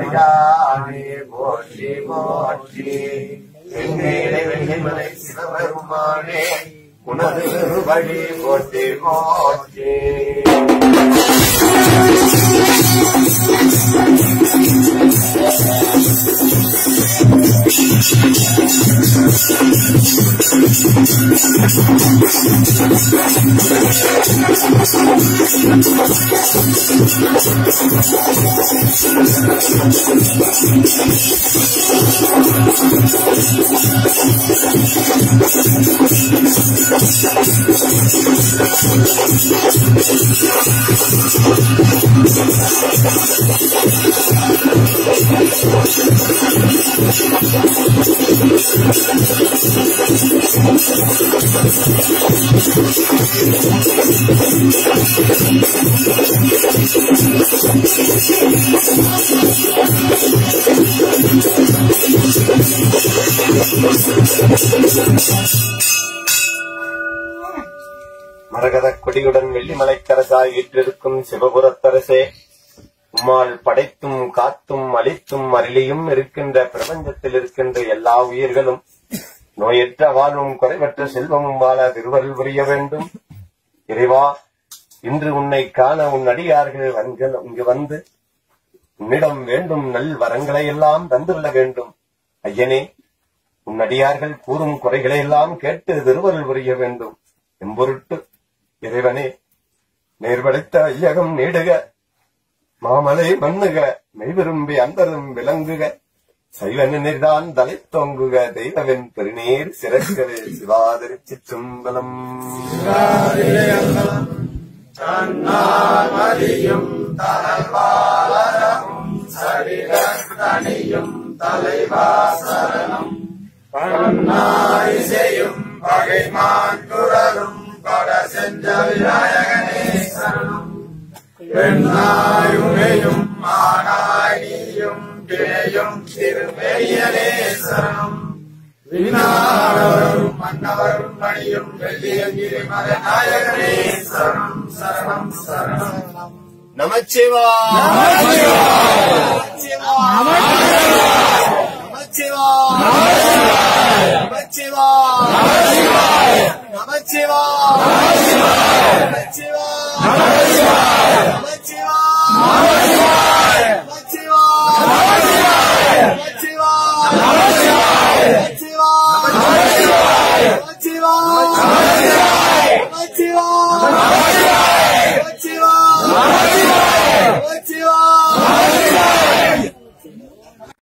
மலையானே போற்றி போற்றி வெங்கேடை வெள்ளிமலை சிவபெருமானே உனது வழி போற்றி போற்றி மரகதக் கொடியுடன் வெள்ளிமலைக்கரசாய் ஈற்றிருக்கும் சிவபுரத்தரசே உம்மால் படைத்தும் காத்தும் அழித்தும் அருளியும் இருக்கின்ற பிரபஞ்சத்தில் இருக்கின்ற எல்லா உயிர்களும் நோயற்ற வாழ்வும் குறைவற்ற செல்வமும் வாழ திருவருள் புரிய வேண்டும் இறைவா இன்று உன்னை காண உன் அடியார்கள் வன்கள் இங்கு வந்து உன்னிடம் வேண்டும் நல் வரங்களை எல்லாம் தந்துள்ள வேண்டும் ஐயனே உன் அடியார்கள் கூறும் குறைகளை எல்லாம் கேட்டு திருவருள் புரிய வேண்டும் எம்பொருட்டு இறைவனே நேர்வழித்த ஐயகம் நீடுக மாமலை மண்ணுக மெய்விரும்பி அந்தரும் விளங்குக சைவன நிர்தான் தலை தொங்குக தெய்வவின் பெருநீர் சிறக்கவே சிவாதிரி சிற்றம்பலம் நமச்சிவா நமச்சிவா நமச்சிவா நமச்சிவா நமச்சிவா